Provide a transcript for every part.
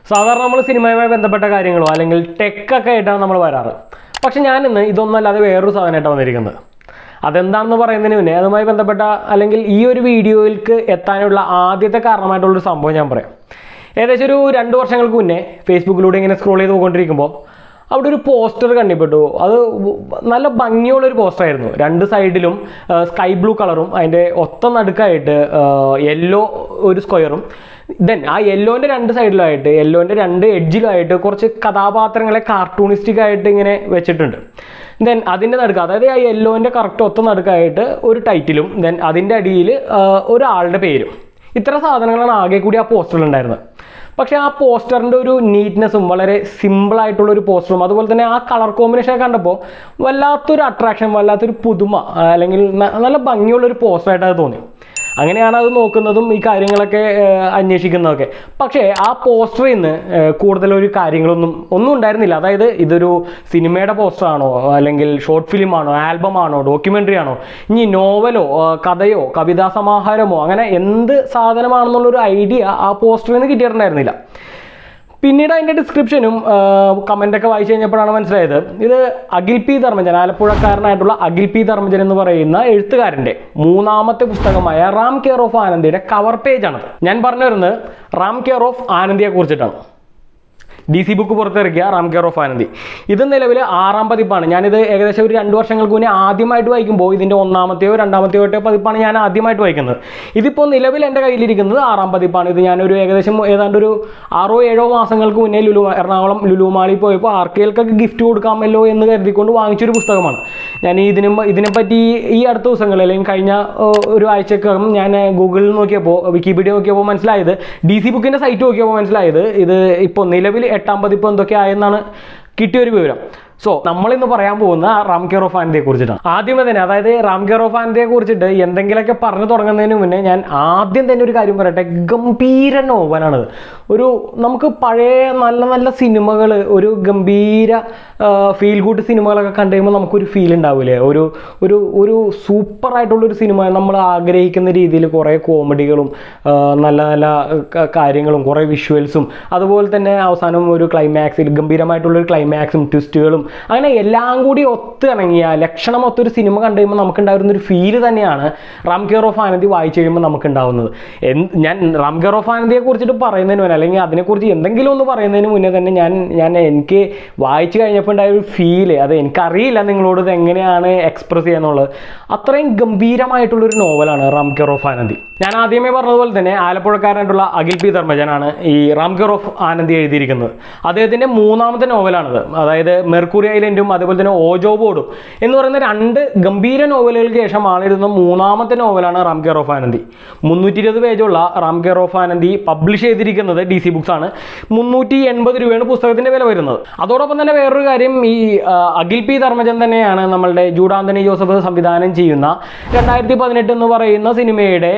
സാധാരണ നമ്മൾ സിനിമയുമായി ബന്ധപ്പെട്ട കാര്യങ്ങളോ അല്ലെങ്കിൽ ടെക് ഒക്കെ ആയിട്ടാണ് നമ്മൾ വരാറ് പക്ഷെ ഞാനിന്ന് ഇതൊന്നല്ലാതെ വേറൊരു സാധനമായിട്ടാണ് വന്നിരിക്കുന്നത് അതെന്താണെന്ന് പറയുന്നതിന് മുന്നേ അതുമായി ബന്ധപ്പെട്ട അല്ലെങ്കിൽ ഈ ഒരു വീഡിയോയിലേക്ക് എത്താനുള്ള ആദ്യത്തെ കാരണമായിട്ടുള്ളൊരു സംഭവം ഞാൻ പറയാം ഏകദേശം ഒരു രണ്ട് വർഷങ്ങൾക്ക് മുന്നേ ഫേസ്ബുക്കിലൂടെ ഇങ്ങനെ സ്ക്രോൾ ചെയ്ത് പോയിക്കൊണ്ടിരിക്കുമ്പോൾ അവിടെ ഒരു പോസ്റ്റർ കണ്ടിപ്പെട്ടു അത് നല്ല ഭംഗിയുള്ളൊരു പോസ്റ്റർ ആയിരുന്നു രണ്ട് സൈഡിലും സ്കൈ ബ്ലൂ കളറും അതിൻ്റെ ഒത്ത നടുക്കായിട്ട് യെല്ലോ ഒരു സ്ക്വയറും ദെൻ ആ യെല്ലോൻ്റെ രണ്ട് സൈഡിലായിട്ട് യെല്ലോൻ്റെ രണ്ട് എഡ്ജിലായിട്ട് കുറച്ച് കഥാപാത്രങ്ങളെ കാർട്ടൂണിസ്റ്റിക് ആയിട്ട് ഇങ്ങനെ വെച്ചിട്ടുണ്ട് ദെൻ അതിൻ്റെ നടുക്ക് അതായത് ആ യെല്ലോൻ്റെ കറക്റ്റ് ഒത്ത നടുക്കായിട്ട് ഒരു ടൈറ്റിലും ദെൻ അതിൻ്റെ അടിയിൽ ഒരാളുടെ പേരും ഇത്ര സാധനങ്ങളാണ് ആകെ കൂടി ആ പോസ്റ്ററിൽ ഉണ്ടായിരുന്നത് പക്ഷേ ആ പോസ്റ്ററിൻ്റെ ഒരു നീറ്റ്നെസ്സും വളരെ സിമ്പിളായിട്ടുള്ള ഒരു പോസ്റ്ററും അതുപോലെ തന്നെ ആ കളർ കോമ്പിനേഷൻ കണ്ടപ്പോൾ വല്ലാത്തൊരു അട്രാക്ഷൻ വല്ലാത്തൊരു പുതുമ ആ, അല്ലെങ്കിൽ ന- നല്ല ഭംഗിയുള്ളൊരു പോസ്റ്ററായിട്ട് അത് തോന്നി അങ്ങനെയാണ് അത് നോക്കുന്നതും ഈ കാര്യങ്ങളൊക്കെ ഏഹ്, അന്വേഷിക്കുന്നതൊക്കെ പക്ഷേ ആ പോസ്റ്ററിൽ നിന്ന് ഏഹ്, കൂടുതൽ ഒരു കാര്യങ്ങളൊന്നും ഒന്നും ഉണ്ടായിരുന്നില്ല അതായത് ഇതൊരു സിനിമയുടെ പോസ്റ്ററാണോ അല്ലെങ്കിൽ ഷോർട്ട് ഫിലിം ആണോ ആൽബം ആണോ ഡോക്യുമെൻ്ററി ആണോ ഇനി നോവലോ ഏഹ്, കഥയോ കവിതാ സമാഹാരമോ അങ്ങനെ എന്ത് സാധനമാണെന്നുള്ളൊരു ഐഡിയ ആ പോസ്റ്ററിൽ നിന്ന് കിട്ടിയിട്ടുണ്ടായിരുന്നില്ല പിന്നീട് അതിൻ്റെ ഡിസ്ക്രിപ്ഷനും കമൻ്റൊക്കെ വായിച്ചു കഴിഞ്ഞപ്പോഴാണ് മനസ്സിലായത് ഇത് അഖിൽ പി ധർമ്മജൻ ആലപ്പുഴക്കാരനായിട്ടുള്ള അഖിൽ പി ധർമ്മജൻ എന്ന് പറയുന്ന എഴുത്തുകാരൻ്റെ മൂന്നാമത്തെ പുസ്തകമായ റാം കെയർ ഓഫ് ആനന്ദിയുടെ കവർ പേജാണത് ഞാൻ പറഞ്ഞു വരുന്നത് റാം കെയർ ഓഫ് ആനന്ദിയെ കുറിച്ചിട്ടാണ് ഡി സി ബുക്ക് പുറത്തിറക്കിയ റാം കെയർ ഓഫ് ആനന്ദി ഇത് നിലവിൽ ആറാം പതിപ്പാണ് ഞാനിത് ഏകദേശം ഒരു രണ്ട് വർഷങ്ങൾക്ക് മുന്നേ ആദ്യമായിട്ട് വായിക്കുമ്പോൾ ഇതിൻ്റെ ഒന്നാമത്തെയോ രണ്ടാമത്തെയോ ഒറ്റ പതിപ്പാണ് ഞാൻ ആദ്യമായിട്ട് വായിക്കുന്നത് ഇതിപ്പോൾ നിലവിൽ എൻ്റെ കയ്യിലിരിക്കുന്നത് ആറാം പതിപ്പാണ് ഇത് ഞാനൊരു ഏകദേശം ഏതാണ്ട് ഒരു ആറോ ഏഴോ മാസങ്ങൾക്ക് മുന്നേ ലുലു എറണാകുളം ലുലുമാളി പോയപ്പോൾ ആർക്കെയിൽക്കൊക്കെ ഗിഫ്റ്റ് കൊടുക്കാമല്ലോ എന്ന് കരുതിക്കൊണ്ട് വാങ്ങിച്ചൊരു പുസ്തകമാണ് ഞാൻ ഈ ഇതിനും ഇതിനെപ്പറ്റി ഈ അടുത്ത ദിവസങ്ങളിൽ അല്ലെങ്കിൽ കഴിഞ്ഞ ഏഹ്, ഒരു ആഴ്ചക്കകം ഞാൻ ഗൂഗിളിൽ നോക്കിയപ്പോൾ വിക്കിപീഡിയ നോക്കിയപ്പോൾ മനസ്സിലായത് ഡി സി ബുക്കിൻ്റെ സൈറ്റ് നോക്കിയപ്പോൾ മനസ്സിലായത് ഇത് ഇപ്പോൾ നിലവിൽ എട്ടാം പതിപ്പ് എന്തൊക്കെ ആയെന്നാണ് കിട്ടിയൊരു വിവരം സോ നമ്മളിന്ന് പറയാൻ പോകുന്ന റാം കെയർ ഓഫ് ആനന്ദിയെ കുറിച്ചിട്ടാണ് ആദ്യമേ തന്നെ അതായത് റാം കെയർ ഓഫ് ആനന്ദിയെ കുറിച്ചിട്ട് എന്തെങ്കിലുമൊക്കെ പറഞ്ഞു തുടങ്ങുന്നതിന് മുന്നേ ഞാൻ ആദ്യം തന്നെ ഒരു കാര്യം പറയട്ടെ ഗംഭീര നോവലാണിത് ഒരു നമുക്ക് പഴയ നല്ല നല്ല സിനിമകൾ ഒരു ഗംഭീര ഫീൽ ഗുഡ് സിനിമകളൊക്കെ കണ്ടു കഴിയുമ്പോൾ നമുക്കൊരു ഫീൽ ഉണ്ടാവില്ലേ ഒരു ഒരു ഒരു സൂപ്പർ ആയിട്ടുള്ളൊരു സിനിമ നമ്മൾ ആഗ്രഹിക്കുന്ന രീതിയിൽ കുറേ കോമഡികളും ആ, നല്ല നല്ല ക- കാര്യങ്ങളും കുറേ വിഷ്വൽസും അതുപോലെ തന്നെ അവസാനം ഒരു ക്ലൈമാക്സിൽ ഗംഭീരമായിട്ടുള്ളൊരു ക്ലൈമാക്സും ട്വിസ്റ്റുകളും അങ്ങനെ എല്ലാം കൂടി ഒത്ത് ഇണങ്ങിയ ലക്ഷണം ഒത്തൊരു സിനിമ കണ്ടു കഴിയുമ്പോൾ നമുക്കുണ്ടായിരുന്ന ഒരു ഫീല് തന്നെയാണ് റാം കെയർ ഓഫ് ആനന്ദി വായിച്ചു കഴിയുമ്പോൾ നമുക്കുണ്ടാവുന്നത് എന്ത് ഞാൻ റാം കെയർ ഓഫ് ആനന്ദിയെ കുറിച്ചിട്ട് പറയുന്നതിന് മുന്നേ അല്ലെങ്കിൽ അതിനെക്കുറിച്ച് എന്തെങ്കിലും ഒന്ന് പറയുന്നതിന് മുന്നേ തന്നെ ഞാൻ ഞാൻ എനിക്ക് വായിച്ചു കഴിഞ്ഞപ്പോൾ ഉണ്ടായ ഒരു ഫീല് അത് എനിക്കറിയില്ല നിങ്ങളോട് ഇത് എങ്ങനെയാണ് എക്സ്പ്രസ് ചെയ്യാന്നുള്ളത് അത്രയും ഗംഭീരമായിട്ടുള്ളൊരു നോവലാണ് റാം കെയർ ഓഫ് ആനന്ദി ഞാൻ ആദ്യമേ പറഞ്ഞതുപോലെ തന്നെ ആലപ്പുഴക്കാരനായിട്ടുള്ള അഖിൽ പി ധർമ്മജനാണ് ഈ റാം കെയർ ഓഫ് ആനന്ദി എഴുതിയിരിക്കുന്നത് അദ്ദേഹത്തിൻ്റെ മൂന്നാമത്തെ നോവലാണിത് അതായത് മെർക്കുറി ഐലൻഡും അതുപോലെ തന്നെ ഓജോ ബോർഡും എന്ന് പറയുന്ന രണ്ട് ഗംഭീര നോവലുകൾക്ക് ശേഷം ആളെഴുതുന്ന മൂന്നാമത്തെ നോവലാണ് റാം കെയർ ഓഫ് ആനന്ദി മുന്നൂറ്റി ഇരുപത് പേജുള്ള Ram care of Anandi publish ചെയ്തിരിക്കുന്നത് ഡി സി ബുക്സ് ആണ് മുന്നൂറ്റി എൺപത് രൂപയാണ് പുസ്തകത്തിന്റെ വില വരുന്നത് അതോടൊപ്പം തന്നെ വേറൊരു കാര്യം ഈ ആ, അഖിൽ പി ധർമ്മജൻ തന്നെയാണ് നമ്മളുടെ ജൂഡാന്തനി ജോസഫ് സംവിധാനം ചെയ്യുന്ന രണ്ടായിരത്തി പതിനെട്ട് എന്ന് പറയുന്ന സിനിമയുടെ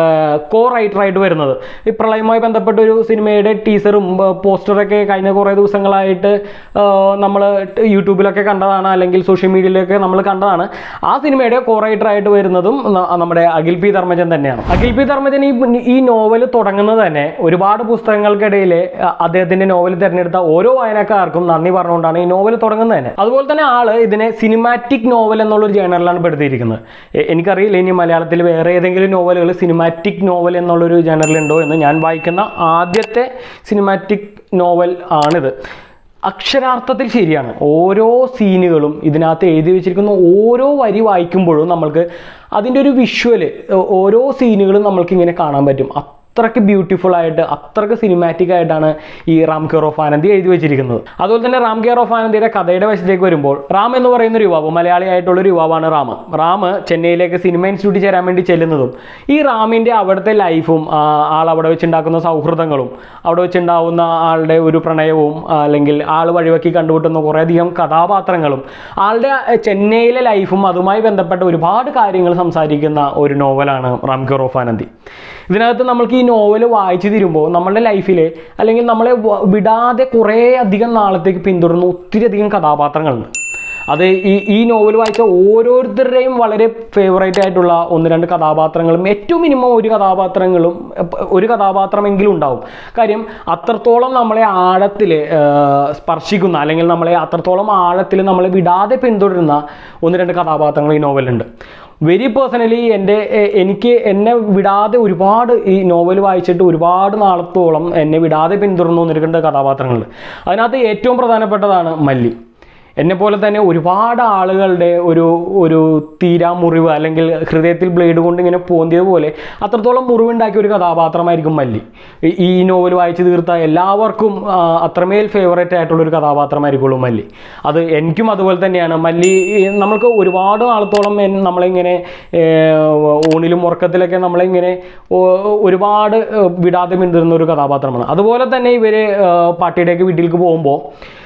കോ റൈറ്ററായിട്ട് വരുന്നത് ഈ പ്രളയവുമായി ബന്ധപ്പെട്ട ഒരു സിനിമയുടെ ടീസറും പോസ്റ്ററൊക്കെ കഴിഞ്ഞ കുറേ ദിവസങ്ങളായിട്ട് നമ്മൾ യൂട്യൂബിലൊക്കെ കണ്ടതാണ് അല്ലെങ്കിൽ സോഷ്യൽ മീഡിയയിലൊക്കെ നമ്മൾ കണ്ടതാണ് ആ സിനിമയുടെ കോ റൈറ്ററായിട്ട് വരുന്നതും ന- നമ്മുടെ അഖിൽ പി ധർമ്മജൻ തന്നെയാണ് അഖിൽ പി ധർമ്മജൻ ഈ ഈ നോവൽ തുടങ്ങുന്നത് തന്നെ ഒരുപാട് പുസ്തകങ്ങൾക്കിടയിൽ അദ്ദേഹത്തിന്റെ നോവൽ തിരഞ്ഞെടുത്ത ഓരോ വായനക്കാർക്കും നന്ദി പറഞ്ഞുകൊണ്ടാണ് ഈ നോവൽ തുടങ്ങുന്നത് തന്നെ അതുപോലെ തന്നെ ആള് ഇതിനെ സിനിമാറ്റിക് നോവൽ എന്നുള്ളൊരു ജേണറിലാണ് പെടുത്തിയിരിക്കുന്നത് എ- എനിക്കറിയില്ല ഇനി മലയാളത്തിൽ വേറെ ഏതെങ്കിലും നോവലുകൾ സിനിമാറ്റിക് നോവൽ എന്നുള്ളൊരു ജേണറിലുണ്ടോ എന്ന് ഞാൻ വായിക്കുന്ന ആദ്യത്തെ സിനിമാറ്റിക് നോവൽ ആണിത് അക്ഷരാർത്ഥത്തിൽ ശരിയാണ് ഓരോ സീനുകളും ഇതിനകത്ത് എഴുതി വെച്ചിരിക്കുന്ന ഓരോ വരി വായിക്കുമ്പോഴും നമ്മൾക്ക് അതിൻ്റെ ഒരു വിഷ്വല് ഓരോ സീനുകളും നമ്മൾക്ക് ഇങ്ങനെ കാണാൻ പറ്റും അത്രയ്ക്ക് ബ്യൂട്ടിഫുൾ ആയിട്ട് അത്രയ്ക്ക് സിനിമാറ്റിക് ആയിട്ടാണ് ഈ റാം കെയർ ഓഫ് ആനന്ദി എഴുതി വെച്ചിരിക്കുന്നത് അതുപോലെ തന്നെ റാം കെയർ ഓഫ് ആനന്ദിയുടെ കഥയുടെ വശത്തേക്ക് വരുമ്പോൾ റാം എന്ന് പറയുന്ന ഒരു യുവാവ് മലയാളിയായിട്ടുള്ള ഒരു യുവാവാണ് റാം റാം ചെന്നൈയിലേക്ക് സിനിമ ഇൻസ്റ്റിറ്റ്യൂട്ടിൽ ചേരാൻ വേണ്ടി ചെല്ലുന്നതും ഈ റാമിൻ്റെ അവിടുത്തെ ലൈഫും ആ, ആൾ അവിടെ വെച്ചുണ്ടാക്കുന്ന സൗഹൃദങ്ങളും അവിടെ വെച്ചുണ്ടാവുന്ന ആളുടെ ഒരു പ്രണയവും ആ, അല്ലെങ്കിൽ ആൾ വഴിവെക്കി കണ്ടുമുട്ടുന്ന കുറേയധികം കഥാപാത്രങ്ങളും ആളുടെ ആ, ചെന്നൈയിലെ ലൈഫും അതുമായി ബന്ധപ്പെട്ട ഒരുപാട് കാര്യങ്ങൾ സംസാരിക്കുന്ന ഒരു നോവലാണ് റാം കെയർ ഓഫ് ആനന്ദി ഇതിനകത്ത് നമ്മൾക്ക് ഈ നോവൽ വായിച്ചു തീരുമ്പോൾ നമ്മളുടെ ലൈഫിൽ അല്ലെങ്കിൽ നമ്മളെ വ- വിടാതെ കുറേ അധികം നാളത്തേക്ക് പിന്തുടരുന്ന ഒത്തിരി അധികം കഥാപാത്രങ്ങളുണ്ട് അത് ഈ ഈ നോവൽ വായിച്ച ഓരോരുത്തരുടെയും വളരെ ഫേവറേറ്റ് ആയിട്ടുള്ള ഒന്ന് രണ്ട് കഥാപാത്രങ്ങളും ഏറ്റവും മിനിമം ഒരു കഥാപാത്രങ്ങളും എപ്പ- ഒരു കഥാപാത്രമെങ്കിലും ഉണ്ടാവും കാര്യം അത്രത്തോളം നമ്മളെ ആഴത്തിൽ സ്പർശിക്കുന്ന അല്ലെങ്കിൽ നമ്മളെ അത്രത്തോളം ആഴത്തിൽ നമ്മളെ വിടാതെ പിന്തുടരുന്ന ഒന്ന് രണ്ട് കഥാപാത്രങ്ങൾ ഈ നോവലുണ്ട് വെരി പേഴ്സണലി എൻ്റെ എ- എനിക്ക് എന്നെ വിടാതെ ഒരുപാട് ഈ നോവൽ വായിച്ചിട്ട് ഒരുപാട് നാളത്തോളം എന്നെ വിടാതെ പിന്തുടർന്നു വന്നിരിക്കേണ്ട കഥാപാത്രങ്ങളുണ്ട് അതിനകത്ത് ഏറ്റവും പ്രധാനപ്പെട്ടതാണ് മല്ലി എന്നെ പോലെ തന്നെ ഒരുപാട് ആളുകളുടെ ഒരു ഒരു തീരാ മുറിവ് അല്ലെങ്കിൽ ഹൃദയത്തിൽ ബ്ലേഡ് കൊണ്ട് ഇങ്ങനെ പോന്തിയത് പോലെ അത്രത്തോളം മുറിവുണ്ടാക്കിയ ഒരു കഥാപാത്രമായിരിക്കും മല്ലി ഈ- ഈ നോവൽ വായിച്ചു തീർത്ത എല്ലാവർക്കും ആ, അത്രമേൽ ഫേവറേറ്റ് ആയിട്ടുള്ള ഒരു കഥാപാത്രമായിരിക്കുള്ളൂ മല്ലി അത് എനിക്കും അതുപോലെ തന്നെയാണ് മല്ലി ഈ നമ്മൾക്ക് ഒരുപാട് നാളത്തോളം എൻ- നമ്മളിങ്ങനെ ഏർ, ഊണിലും ഉറക്കത്തിലൊക്കെ നമ്മളിങ്ങനെ ഓ- ഒരുപാട് ഏർ, വിടാതെ പിന്തുടരുന്ന ഒരു കഥാപാത്രമാണ് അതുപോലെ തന്നെ ഇവർ പാർട്ടിയുടെയൊക്കെ വീട്ടിലേക്ക് പോകുമ്പോൾ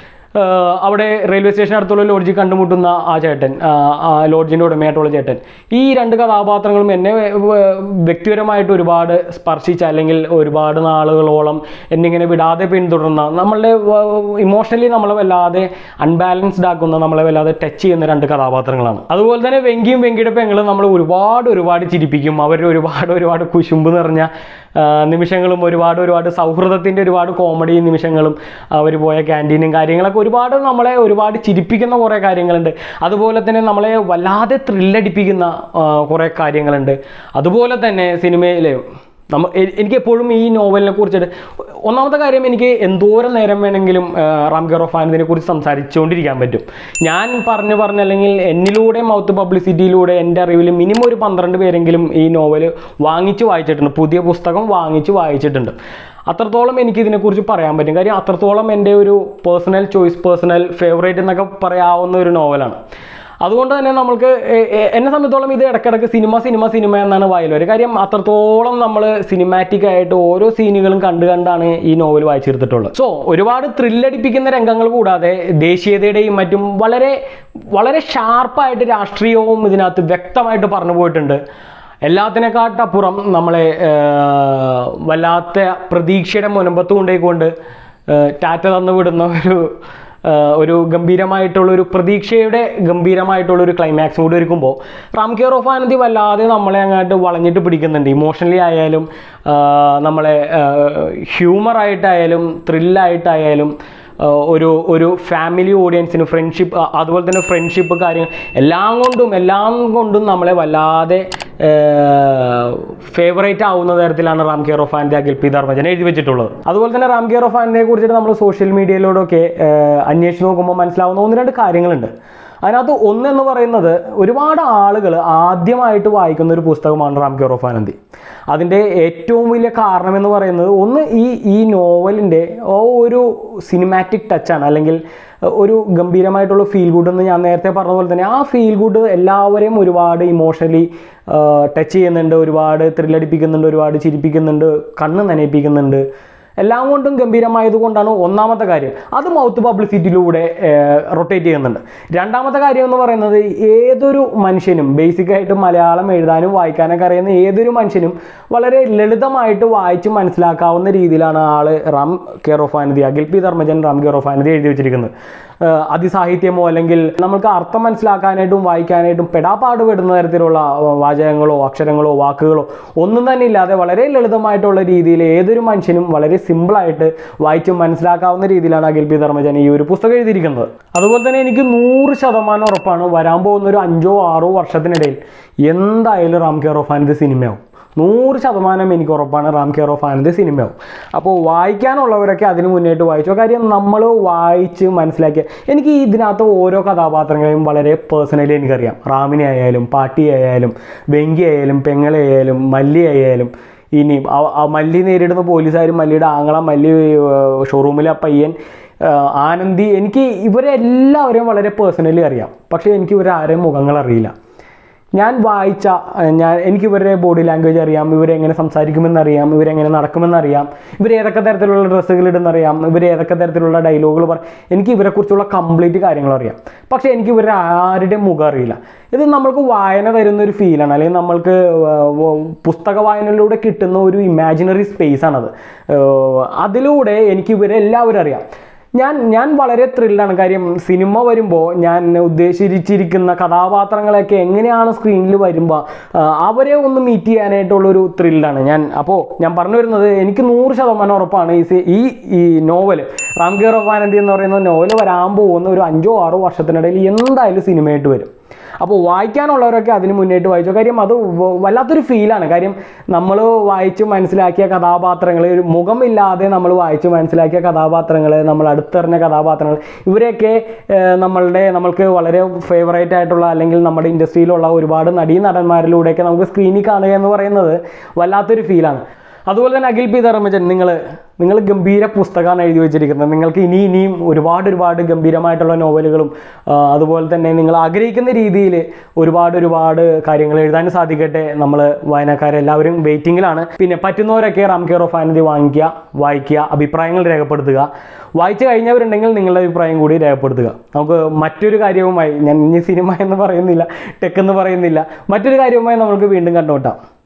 ആഹ് അവിടെ റെയിൽവേ സ്റ്റേഷൻ അടുത്തുള്ള ലോഡ്ജിൽ കണ്ടുമുട്ടുന്ന ആ ചേട്ടൻ ആഹ് ആ ലോഡ്ജിൻ്റെ ഉടമയായിട്ടുള്ള ചേട്ടൻ ഈ രണ്ട് കഥാപാത്രങ്ങളും എന്നെ വേ- വേ- വ്യക്തിപരമായിട്ട് ഒരുപാട് സ്പർശിച്ച അല്ലെങ്കിൽ ഒരുപാട് നാളുകളോളം എന്നിങ്ങനെ വിടാതെ പിന്തുടർന്ന നമ്മളുടെ ഇമോഷണലി നമ്മളെ വല്ലാതെ അൺബാലൻസ്ഡ് ആക്കുന്ന നമ്മളെ വല്ലാതെ ടച്ച് ചെയ്യുന്ന രണ്ട് കഥാപാത്രങ്ങളാണ് അതുപോലെ തന്നെ വെങ്കിയും വെങ്കിയുടെ പെങ്ങളും നമ്മൾ ഒരുപാട് ഒരുപാട് ചിരിപ്പിക്കും അവർ ഒരുപാട് ഒരുപാട് കുശുമ്പ് നിറഞ്ഞ ആ, നിമിഷങ്ങളും ഒരുപാട് ഒരുപാട് സൗഹൃദത്തിൻ്റെ ഒരുപാട് കോമഡി നിമിഷങ്ങളും അവർ പോയ ക്യാൻറ്റീനും കാര്യങ്ങളൊക്കെ ഒരുപാട് നമ്മളെ ഒരുപാട് ചിരിപ്പിക്കുന്ന കുറേ കാര്യങ്ങളുണ്ട് അതുപോലെ തന്നെ നമ്മളെ വല്ലാതെ ത്രില്ലടിപ്പിക്കുന്ന ആ, കുറേ കാര്യങ്ങളുണ്ട് അതുപോലെ തന്നെ സിനിമയിലെ നമ്മ എ- എനിക്ക് എപ്പോഴും ഈ നോവലിനെ കുറിച്ചിട്ട് ഒന്നാമത്തെ കാര്യം എനിക്ക് എന്തോരം നേരം വേണമെങ്കിലും ആ, റാം കെയർ ഓഫ് ആനന്ദിനെ കുറിച്ച് സംസാരിച്ചുകൊണ്ടിരിക്കാൻ പറ്റും ഞാൻ പറഞ്ഞു പറഞ്ഞ അല്ലെങ്കിൽ എന്നിലൂടെ മൗത്ത് പബ്ലിസിറ്റിയിലൂടെ എൻ്റെ അറിവിൽ മിനിമം ഒരു പന്ത്രണ്ട് പേരെങ്കിലും ഈ നോവൽ വാങ്ങിച്ച് വായിച്ചിട്ടുണ്ട് പുതിയ പുസ്തകം വാങ്ങിച്ച് വായിച്ചിട്ടുണ്ട് അത്രത്തോളം എനിക്ക് ഇതിനെക്കുറിച്ച് പറയാൻ പറ്റും കാര്യം അത്രത്തോളം എൻ്റെ ഒരു പേഴ്സണൽ ചോയ്സ് പേഴ്സണൽ ഫേവറേറ്റ് എന്നൊക്കെ പറയാവുന്ന ഒരു നോവലാണ് അതുകൊണ്ട് തന്നെ നമ്മൾക്ക് എ- എ- എന്നെ സംബന്ധിച്ചോളം ഇത് ഇടയ്ക്കിടയ്ക്ക് സിനിമ സിനിമ സിനിമ എന്നാണ് വായിൽ വരിക കാര്യം അത്രത്തോളം നമ്മൾ സിനിമാറ്റിക് ആയിട്ട് ഓരോ സീനുകളും കണ്ടു കണ്ടാണ് ഈ നോവൽ വായിച്ചെടുത്തിട്ടുള്ളത് സോ ഒരുപാട് ത്രില്ലടിപ്പിക്കുന്ന രംഗങ്ങൾ കൂടാതെ ദേശീയതയുടെയും മറ്റും വളരെ വളരെ ഷാർപ്പായിട്ട് രാഷ്ട്രീയവും ഇതിനകത്ത് വ്യക്തമായിട്ട് പറഞ്ഞു പോയിട്ടുണ്ട് എല്ലാത്തിനെക്കാട്ടപ്പുറം നമ്മളെ ആ, വല്ലാത്ത പ്രതീക്ഷയുടെ മുനമ്പത്ത് കൊണ്ടുപോയിക്കൊണ്ട് ആ, ടാറ്റ തന്നു വിടുന്ന ഒരു ആ, ഒരു ഗംഭീരമായിട്ടുള്ള ഒരു പ്രതീക്ഷയുടെ ഗംഭീരമായിട്ടുള്ള ഒരു ക്ലൈമാക്സ് കൂടി ഒരുക്കുമ്പോൾ റാം കെയർ ഓഫ് ആനന്ദി വല്ലാതെ നമ്മളെ അങ്ങോട്ട് വളഞ്ഞിട്ട് പിടിക്കുന്നുണ്ട് ഇമോഷണലി ആയാലും ആ, നമ്മളെ ഹ്യൂമറായിട്ടായാലും ത്രില്ലായിട്ടായാലും ആഹ് ഒരു ഒരു ഫാമിലി ഓഡിയൻസിന് ഫ്രണ്ട്ഷിപ്പ് അതുപോലെ തന്നെ ഫ്രണ്ട്ഷിപ്പ് കാര്യങ്ങൾ എല്ലാം കൊണ്ടും എല്ലാം കൊണ്ടും നമ്മളെ വല്ലാതെ ഫേവറേറ്റ് ആവുന്ന തരത്തിലാണ് Ram care of and Akhil P Dharmajan എഴുതി വെച്ചിട്ടുള്ളത് അതുപോലെ തന്നെ റാം കെയർ ഓഫ് ആൻഡിനെ കുറിച്ചിട്ട് നമ്മൾ സോഷ്യൽ മീഡിയയിലൂടെയൊക്കെ അന്വേഷിച്ച് നോക്കുമ്പോൾ മനസ്സിലാവുന്ന ഒന്ന് രണ്ട് കാര്യങ്ങളുണ്ട് അതിനകത്ത് ഒന്നെന്ന് പറയുന്നത് ഒരുപാട് ആളുകൾ ആദ്യമായിട്ട് വായിക്കുന്ന ഒരു പുസ്തകമാണ് റാം കെയർ ഓഫ് ആനന്ദി അതിൻ്റെ ഏറ്റവും വലിയ കാരണം എന്ന് പറയുന്നത് ഒന്ന് ഈ ഈ നോവലിൻ്റെ ആ ഒരു സിനിമാറ്റിക് ടച്ചാണ് അല്ലെങ്കിൽ ഒരു ഗംഭീരമായിട്ടുള്ള ഫീൽ ഗുഡ് എന്ന് ഞാൻ നേരത്തെ പറഞ്ഞ പോലെ തന്നെ ആ ഫീൽ ഗുഡ് എല്ലാവരെയും ഒരുപാട് ഇമോഷണലി ടച്ച് ചെയ്യുന്നുണ്ട് ഒരുപാട് ത്രില്ലടിപ്പിക്കുന്നുണ്ട് ഒരുപാട് ചിരിപ്പിക്കുന്നുണ്ട് കണ്ണ് നനയിപ്പിക്കുന്നുണ്ട് എല്ലാം കൊണ്ടും ഗംഭീരമായത് കൊണ്ടാണ് ഒന്നാമത്തെ കാര്യം അത് മൗത്ത് പബ്ലിസിറ്റിയിലൂടെ റൊട്ടേറ്റ് ചെയ്യുന്നുണ്ട് രണ്ടാമത്തെ കാര്യം എന്ന് പറയുന്നത് ഏതൊരു മനുഷ്യനും ബേസിക്കായിട്ട് മലയാളം എഴുതാനും വായിക്കാനൊക്കെ അറിയുന്ന ഏതൊരു മനുഷ്യനും വളരെ ലളിതമായിട്ട് വായിച്ച് മനസ്സിലാക്കാവുന്ന രീതിയിലാണ് ആള് Ram care of Anandi Akhil P Dharmajan Ram care of Anandi എഴുതി വെച്ചിരിക്കുന്നത് ഏഹ് അതിസാഹിത്യമോ അല്ലെങ്കിൽ നമുക്ക് അർത്ഥം മനസ്സിലാക്കാനായിട്ടും വായിക്കാനായിട്ടും പെടാപ്പാടുപെടുന്ന തരത്തിലുള്ള വാചകങ്ങളോ അക്ഷരങ്ങളോ വാക്കുകളോ ഒന്നും തന്നെ ഇല്ലാതെ വളരെ ലളിതമായിട്ടുള്ള രീതിയിൽ ഏതൊരു മനുഷ്യനും വളരെ സിമ്പിളായിട്ട് വായിച്ച് മനസ്സിലാക്കാവുന്ന രീതിയിലാണ് അഖിൽ പി ധർമ്മജൻ ഈ ഒരു പുസ്തകം എഴുതിയിരിക്കുന്നത് അതുപോലെ തന്നെ എനിക്ക് നൂറ് ശതമാനം ഉറപ്പാണ് വരാൻ പോകുന്ന ഒരു അഞ്ചോ ആറോ വർഷത്തിനിടയിൽ എന്തായാലും റാം കെയർ ഓഫ് ആനന്ദ് സിനിമയാവും നൂറ് ശതമാനം എനിക്ക് ഉറപ്പാണ് റാം കെയർ ഓഫ് ആനന്ദ് സിനിമയാവും അപ്പോൾ വായിക്കാനുള്ളവരൊക്കെ അതിന് മുന്നേറ്റ് വായിച്ചു കാര്യം നമ്മൾ വായിച്ച് മനസ്സിലാക്കിയ എനിക്ക് ഈ ഇതിനകത്ത് ഓരോ കഥാപാത്രങ്ങളെയും വളരെ പേഴ്സണലി എനിക്കറിയാം റാമിനെ ആയാലും പാട്ടി ആയാലും വെങ്കി ആയാലും പെങ്ങളെ ആയാലും മല്ലി ആയാലും ഇനി ആ- ആ മല്ലി നേരിടുന്ന പോലീസുകാരും മല്ലിയുടെ ആങ്ങള മല്ലി ഏർ, ഷോറൂമിലെ ആ പയ്യൻ ഏർ, ആനന്ദി എനിക്ക് ഇവരെ എല്ലാവരെയും വളരെ പേഴ്സണലി അറിയാം പക്ഷേ എനിക്ക് ഇവരെ ആരെയും മുഖങ്ങൾ അറിയില്ല ഞാൻ വായിച്ച ഏഹ്, ഞാൻ എനിക്ക് ഇവരുടെ ബോഡി ലാംഗ്വേജ് അറിയാം ഇവരെങ്ങനെ സംസാരിക്കുമെന്നറിയാം ഇവരെങ്ങനെ നടക്കുമെന്നറിയാം ഇവർ ഏതൊക്കെ തരത്തിലുള്ള ഡ്രസ്സുകൾ ഇടുന്നറിയാം ഇവർ ഏതൊക്കെ തരത്തിലുള്ള ഡയലോഗുകൾ പറ എനിക്ക് ഇവരെക്കുറിച്ചുള്ള കംപ്ലീറ്റ് കാര്യങ്ങൾ അറിയാം പക്ഷേ എനിക്ക് ഇവരെ ആരുടെ മുഖം അറിയില്ല ഇത് നമ്മൾക്ക് വായന തരുന്ന ഒരു ഫീലാണ് അല്ലെങ്കിൽ നമ്മൾക്ക് ഏർ, വ- പുസ്തക വായനയിലൂടെ കിട്ടുന്ന ഒരു ഇമാജിനറി സ്പേസ് ആണത് ഏർ, അതിലൂടെ എനിക്ക് ഇവരെ എല്ലാവരും അറിയാം ഞാൻ ഞാൻ വളരെ ത്രില്ലാണ് കാര്യം സിനിമ വരുമ്പോൾ ഞാൻ ഉദ്ദേശിച്ചിരിക്കുന്ന കഥാപാത്രങ്ങളെയൊക്കെ എങ്ങനെയാണ് സ്ക്രീനിൽ വരുമ്പോൾ ആ, അവരെ ഒന്ന് മീറ്റ് ചെയ്യാനായിട്ടുള്ളൊരു ത്രില്ലാണ് ഞാൻ അപ്പോൾ ഞാൻ പറഞ്ഞു വരുന്നത് എനിക്ക് നൂറ് ശതമാനം ഉറപ്പാണ് ഈ സി- ഈ ഈ നോവൽ റാം കെ റഫാനന്തി എന്ന് പറയുന്ന നോവൽ വരാൻ പോകുന്ന ഒരു അഞ്ചോ ആറോ വർഷത്തിനിടയിൽ എന്തായാലും സിനിമയായിട്ട് വരും അപ്പോൾ വായിക്കാനുള്ളവരൊക്കെ അതിന് മുന്നേറ്റ് വായിച്ചു കാര്യം അത് വ- വല്ലാത്തൊരു ഫീലാണ് കാര്യം നമ്മൾ വായിച്ച് മനസ്സിലാക്കിയ കഥാപാത്രങ്ങൾ ഒരു മുഖമില്ലാതെ നമ്മൾ വായിച്ച് മനസ്സിലാക്കിയ കഥാപാത്രങ്ങൾ നമ്മൾ അടുത്തറിഞ്ഞ കഥാപാത്രങ്ങൾ ഇവരെയൊക്കെ ഏഹ്, നമ്മളുടെ നമ്മൾക്ക് വളരെ ഫേവറേറ്റ് ആയിട്ടുള്ള അല്ലെങ്കിൽ നമ്മുടെ ഇൻഡസ്ട്രിയിലുള്ള ഒരുപാട് നടീ നടന്മാരിലൂടെയൊക്കെ നമുക്ക് സ്ക്രീനിൽ കാണുക എന്ന് പറയുന്നത് വല്ലാത്തൊരു ഫീലാണ് അതുപോലെ തന്നെ അഖിൽ പി ധർമ്മജൻ നിങ്ങൾ നിങ്ങൾ ഗംഭീര പുസ്തകമാണ് എഴുതി വെച്ചിരിക്കുന്നത് നിങ്ങൾക്ക് ഇനി ഇനിയും ഒരുപാട് ഒരുപാട് ഗംഭീരമായിട്ടുള്ള നോവലുകളും ആ, അതുപോലെ തന്നെ നിങ്ങൾ ആഗ്രഹിക്കുന്ന രീതിയിൽ ഒരുപാട് ഒരുപാട് കാര്യങ്ങൾ എഴുതാൻ സാധിക്കട്ടെ നമ്മൾ വായനക്കാരെല്ലാവരും വെയിറ്റിങ്ങിലാണ് പിന്നെ പറ്റുന്നവരൊക്കെ റാം കെയർ ഓഫ് ആനന്ദി വാങ്ങിക്കുക വായിക്കുക അഭിപ്രായങ്ങൾ രേഖപ്പെടുത്തുക വായിച്ചു കഴിഞ്ഞവരുണ്ടെങ്കിൽ നിങ്ങളുടെ അഭിപ്രായം കൂടി രേഖപ്പെടുത്തുക നമുക്ക് മറ്റൊരു കാര്യവുമായി ഞാൻ ഇനി സിനിമ എന്ന് പറയുന്നില്ല ടെക് എന്ന് പറയുന്നില്ല മറ്റൊരു കാര്യവുമായി നമുക്ക് വീണ്ടും കണ്ടുമുട്ടാം